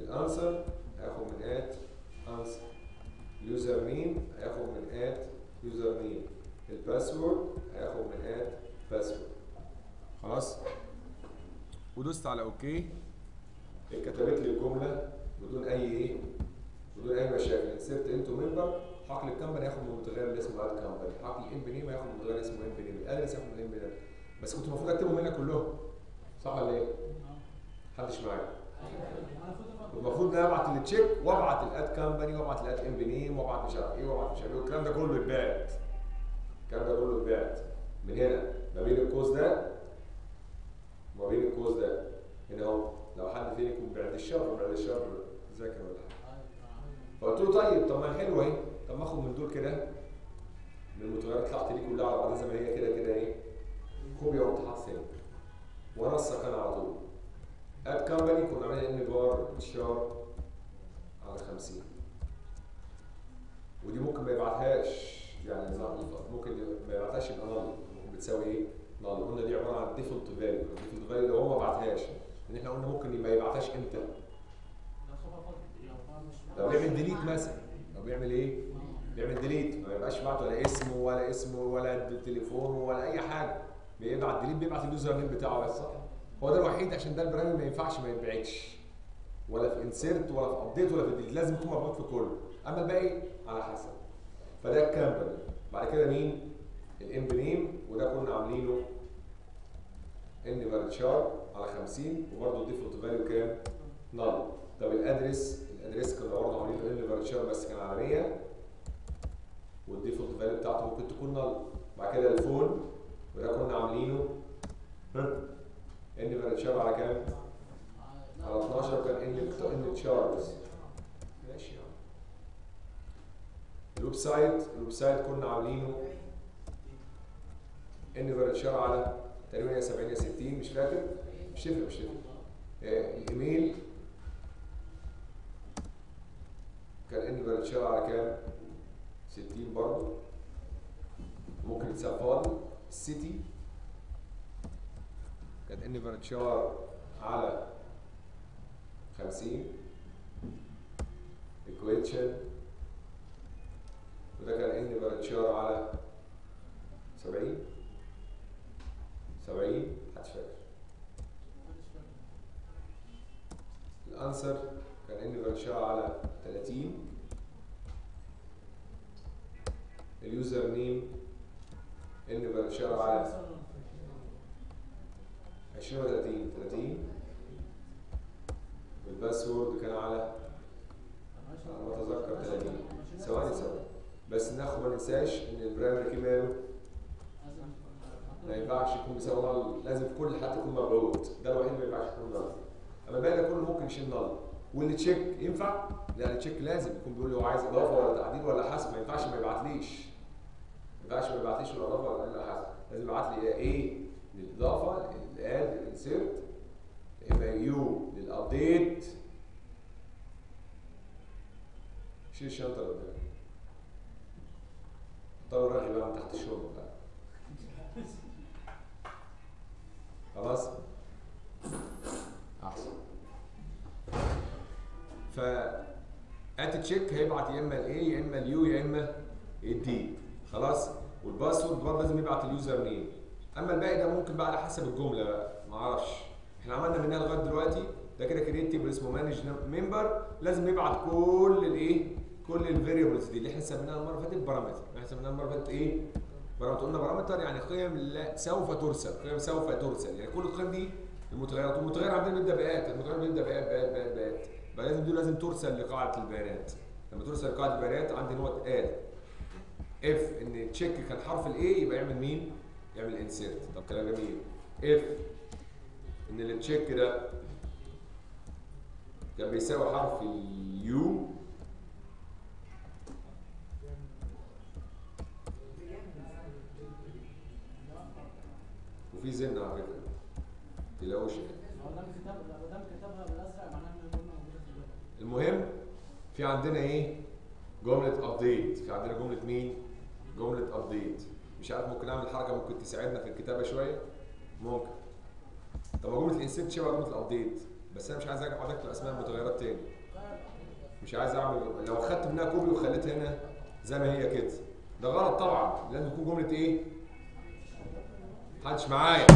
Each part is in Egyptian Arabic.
الانسر هياخد من ات انسر يوزر نيم هياخد من ات يوزر نيم الباسورد هياخد من ات باسورد خلاص ودوست على اوكي اتكتبت لي الجمله بدون اي ايه بدون اي مشاكل انسرت انتو ممبر حقل الكمباني هياخد من المتغير اللي اسمه اد كمباني حقل الام نيم هياخد من المتغير اسمه ام نيم الادرس هياخد من الام نيم بس كنت المفروض اكتبهم هنا كلهم صح ولا ايه؟ محدش معايا المفروض ان انا ابعت التشيك وابعت الاد كمباني وابعت الاد ام نيم وابعت مش عارف ايه وابعت مش عارف ايه والكلام ده كله اتبعت الكلام ده كله اتبعت من هنا ما بين القوس ده وما بين القوس ده هنا اهو لو حد فيكم بعد الشر بعد الشر ذاكر ولا حاجه فقلت له طيب طب ما حلوه اهي طب ما اخد من دول كده من المتغيرات تحت دي كلها على بعضها زي ما هي كده كده ايه كوبيا وقمت حاطط هنا وانسق انا على طول اد كمباني كنا عاملين ان بار شار على 50 ودي ممكن ما يبعتهاش يعني نظام الفضل ممكن ما يبعتهاش يبقى نل ممكن بتساوي ايه؟ نل قلنا دي عباره عن ديفولت فاليو الديفولت فاليو لو هو ما بعتهاش لان احنا قلنا ممكن ما يبعتهاش امتى؟ لو بيعمل ديليت مثلا لو بيعمل ايه؟ بيعمل ديليت ما يبقاش بعت ولا اسمه ولا اسمه ولا تليفونه ولا اي حاجه بيبعت ديليت بيبعت اليوزر نيم بتاعه بس صح؟ هو ده الوحيد عشان ده البرنامج ما ينفعش ما يتبعتش ولا في انسيرت ولا في ابديت ولا في ديليت لازم يكون مربوط في كله اما الباقي على حسب فده الكامباني بعد كده مين؟ الام نيم وده كنا عاملينه ان فالتشار على 50 وبرده الديفولت فاليو كام؟ نل طب الادرس الادرس كنا برضه عاملينه ان فالتشار بس كان على 100 والديفولت فاليو بتاعته ممكن تكون نل بعد كده الفون وده كنا عاملينه ان فالتشار على كام؟ على 12 كان ان ان تشار بس ماشي يا عم الويب سايت الويب سايت كنا عاملينه ان فالتشار على تقريبا يا 70 يا 60 مش فاكر مش تفرق مش تفرق آه، الايميل كان ان فالتشار على كام؟ 60 برضه ممكن يتساب فاضي السيتي كان ان فالتشار على 50 equation وده كان ان فالتشار على 70 70 محدش فاكر الانسر كان ان فالتشار على 30 اليوزر نيم ان فالتشار على 20 و 30 30 والباسورد كان على على ما اتذكر 30 ثواني ثواني بس ناخد ما ننساش ان البرايمري كي ماله ما ينفعش يكون بيساوي نل لازم في كل حد يكون مبعوث ده الوحيد اللي ما ينفعش يكون نل اما الباقي ده كله ممكن يشيل نل والتشيك ينفع؟ لا التشيك لازم يكون بيقول لي هو عايز اضافه ولا تعديل ولا حذف ما ينفعش ما يبعتليش ما ينفعش ما يبعتليش ولا اضافه ولا حذف لازم يبعت لي ايه للاضافه للاد للانسيرت اما يو للابديت شيل الشنطه اللي قدامك طلع الراجل بقى من تحت الشرب بقى خلاص احسن ف ات تشيك هيبعت يا اما الاي يا اما اليو يا اما الدي خلاص والباسورد برضه لازم يبعت اليوزر نيم اما الباقي ده ممكن بقى على حسب الجمله بقى ما اعرفش احنا عملنا منها لغايه دلوقتي ده كده كريت تيبل اسمه مانج ممبر لازم يبعت كل الايه كل الفاريبلز دي اللي احنا سميناها المره اللي فاتت بارامتر احنا سميناها المره اللي فاتت ايه بارامتر قلنا بارامتر يعني قيم لا سوف ترسل قيم سوف ترسل يعني كل القيم دي المتغيرات والمتغير عندنا بيبدا بآت المتغير بيبدا بآت بآت بآت بآت يبقى لازم دي لازم ترسل لقاعده البيانات لما ترسل لقاعده البيانات عندي نقط اد اف ان تشيك كان حرف الاي يبقى يعمل مين؟ يعمل انسيرت طب كلام جميل اف ان التشيك ده كان بيساوي حرف اليو وفي زن على فكره تلاقوش ما دام كتب ما دام كتبها بالازرق معناها ان الجمله موجوده في اللغه المهم في عندنا ايه جمله ابديت في عندنا جمله مين جمله ابديت مش عارف ممكن اعمل حركه ممكن تساعدنا في الكتابه شويه ممكن طب ما جمله الانسيرت شبه جمله الابديت بس انا مش عايز اقعد اكتب اسماء المتغيرات تاني مش عايز اعمل لو خدت منها كوبي وخليتها هنا زي ما هي كده ده غلط طبعا لازم تكون جمله ايه محدش معايا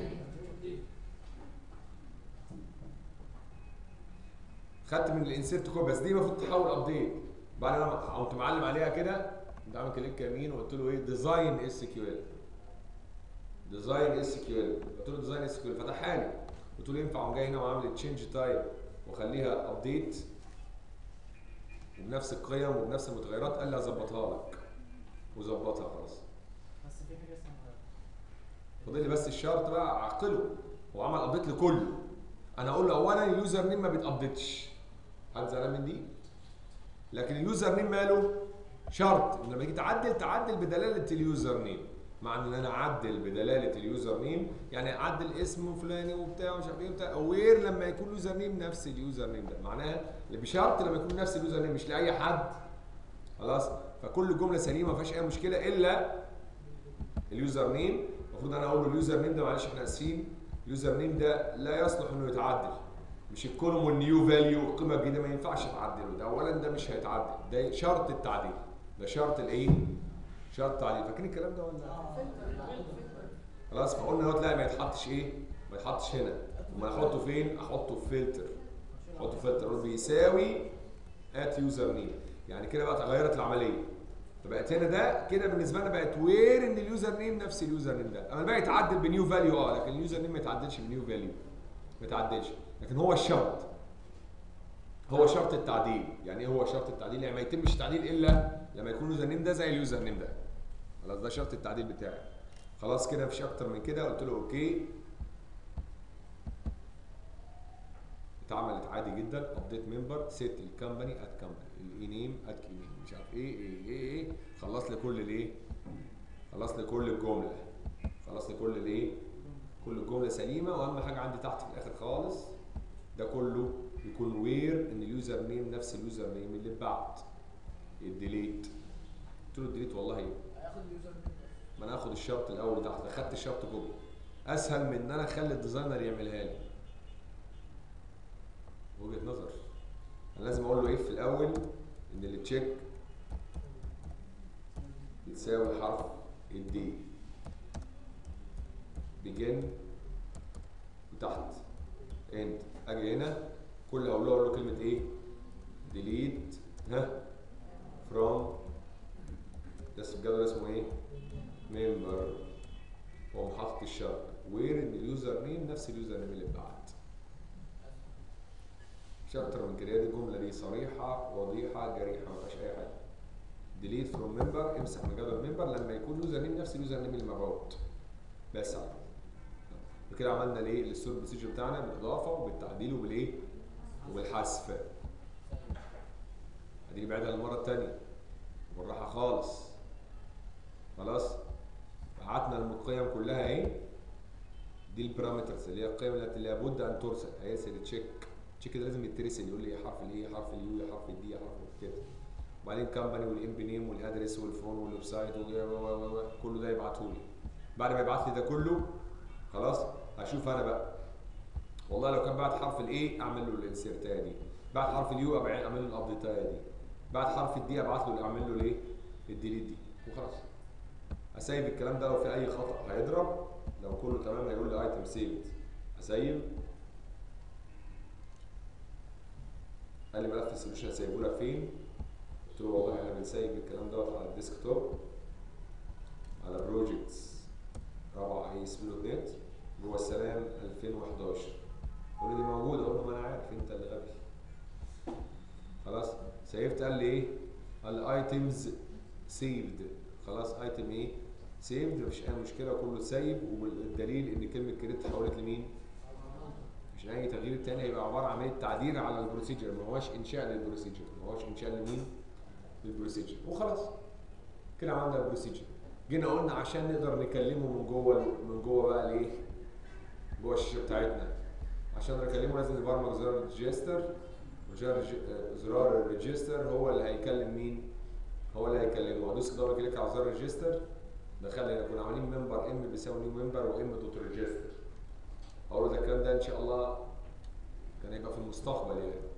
خدت من الانسيرت كوبي بس دي المفروض تحول ابديت بعد ما قمت معلم عليها كده انت عامل كليك يمين وقلت له ايه ديزاين اس كيو ال ديزاين اس كيو ال قلت له ديزاين اس كيو ال فتحها لي قلت له ينفع قام جاي هنا وعامل تشينج تايب واخليها ابديت وبنفس القيم وبنفس المتغيرات قال لي اظبطها لك وظبطها خلاص بس في حاجه اسمها فاضل لي بس الشرط بقى اعقله هو عمل ابديت لكله انا اقول له اولا اليوزر نيم ما بيتابديتش حد زعلان من دي لكن اليوزر نيم ماله شرط ان لما تيجي تعدل تعدل بدلاله اليوزر نيم مع ان انا اعدل بدلاله اليوزر نيم يعني اعدل اسم فلاني وبتاع ومش عارف ايه وبتاع اوير لما يكون اليوزر نيم نفس اليوزر نيم ده معناها اللي بشرط لما يكون نفس اليوزر نيم مش لاي حد خلاص فكل جمله سليمه ما فيهاش اي مشكله الا اليوزر نيم المفروض انا اقول له اليوزر نيم ده معلش احنا اسفين اليوزر نيم ده لا يصلح انه يتعدل مش الكولوم والنيو فاليو القيمه الجديده ما ينفعش تعدله ده اولا ده مش هيتعدل ده شرط التعديل ده شرط الايه شرط التعديل فاكرين الكلام ده ولا خلاص فقلنا دلوقتي لا ما يتحطش ايه ما يتحطش هنا امال احطه فين احطه في فلتر احطه في فلتر اقول بيساوي ات يوزر نيم يعني كده بقى اتغيرت العمليه فبقت هنا ده كده بالنسبه لنا بقت وير ان اليوزر نيم نفس اليوزر نيم ده اما بقى يتعدل بنيو فاليو اه لكن اليوزر نيم ما يتعدلش بنيو فاليو ما يتعدلش لكن هو الشرط هو شرط التعديل يعني ايه هو شرط التعديل يعني ما يتمش التعديل الا لما يكون اليوزر نيم ده زي اليوزر نيم ده خلاص ده شرط التعديل بتاعي خلاص كده مفيش اكتر من كده قلت له اوكي اتعملت عادي جدا ابديت ممبر سيت الكمباني ات كمباني الاي نيم ات اي نيم مش عارف ايه ايه ايه ايه خلص لي كل الايه خلص لي كل الجمله خلص لي كل الايه كل الجمله سليمه واهم حاجه عندي تحت في الاخر خالص ده كله يكون وير ان اليوزر نيم نفس اليوزر نيم اللي اتبعت الديليت قلت له الديليت والله ايه هياخد اليوزر نيم ما انا اخد الشرط الاول تحت خدت الشرط كوبي اسهل من ان انا اخلي الديزاينر يعملها لي وجهه نظر انا لازم اقول له ايه في الاول ان التشيك بتساوي حرف الدي بيجن وتحت انت اجي هنا كل اللي هقول له اقول له كلمه ايه ديليت ها فروم بس الجدول اسمه ايه ممبر هو حاطط الشرط وير ان اليوزر نيم نفس اليوزر نيم اللي اتبعت مش اكتر من كده هي دي الجمله دي صريحه وضيحه جريحه ما فيهاش اي حاجه ديليت فروم ممبر امسح من جدول ممبر لما يكون اليوزر نيم نفس اليوزر نيم اللي مبعوت بس على كده وكده عملنا الايه الستور بروسيجر بتاعنا بالاضافه وبالتعديل وبالايه وبالحذف ادي بعدها المره الثانيه بالراحه خالص خلاص بعتنا القيم كلها اهي دي البارامترز اللي هي القيم التي لابد ان ترسل هيرسل تشيك التشيك ده لازم يترسل يقول لي ايه حرف الايه حرف اليو حرف الدي حرف كده وبعدين كمباني والام بي نيم والادرس والفون والويب سايت كله ده يبعته لي بعد ما يبعت لي ده كله خلاص هشوف انا بقى والله لو كان بعد حرف الايه اعمل له الانسيرتايه دي بعد حرف اليو أبع- اعمل له الابديتايه دي بعد حرف الدي ابعت له اعمل له الايه الديليت دي وخلاص اسيب الكلام ده لو في اي خطا هيضرب لو كله تمام هيقول لي ايتم سيفد اسيب قال لي ملف السوليوشن هسيبه لك فين قلت له والله احنا بنسيب الكلام دوت على الديسك توب على بروجكتس رابعه اي اس بي نت جوه السلام 2011 قول لي دي موجوده اقول له ما انا عارف انت اللي غبي خلاص سيفت قال لي ايه قال لي ايتمز سيفد خلاص ايتم ايه سيفد مفيش اي مشكله كله سايب والدليل ان كلمه كريدت اتحولت لمين مش اي تغيير تاني هيبقى عباره عن عمليه تعديل على البروسيجر ما هوش انشاء للبروسيجر ما هوش انشاء لمين للبروسيجر وخلاص كده عملنا البروسيجر جينا قلنا عشان نقدر نكلمه من جوه من جوه بقى الايه جوه الشاشه بتاعتنا عشان نكلمه لازم نبرمج زرار الريجستر وزرار الج- زرار الريجستر هو اللي هيكلم مين هو اللي هيكلمه ادوس كده كليك على زرار الريجستر دخل هنا كنا عاملين ممبر ام بيساوي نيو ممبر وام دوت ريجستر اقول له ده الكلام ده ان شاء الله كان هيبقى في المستقبل يعني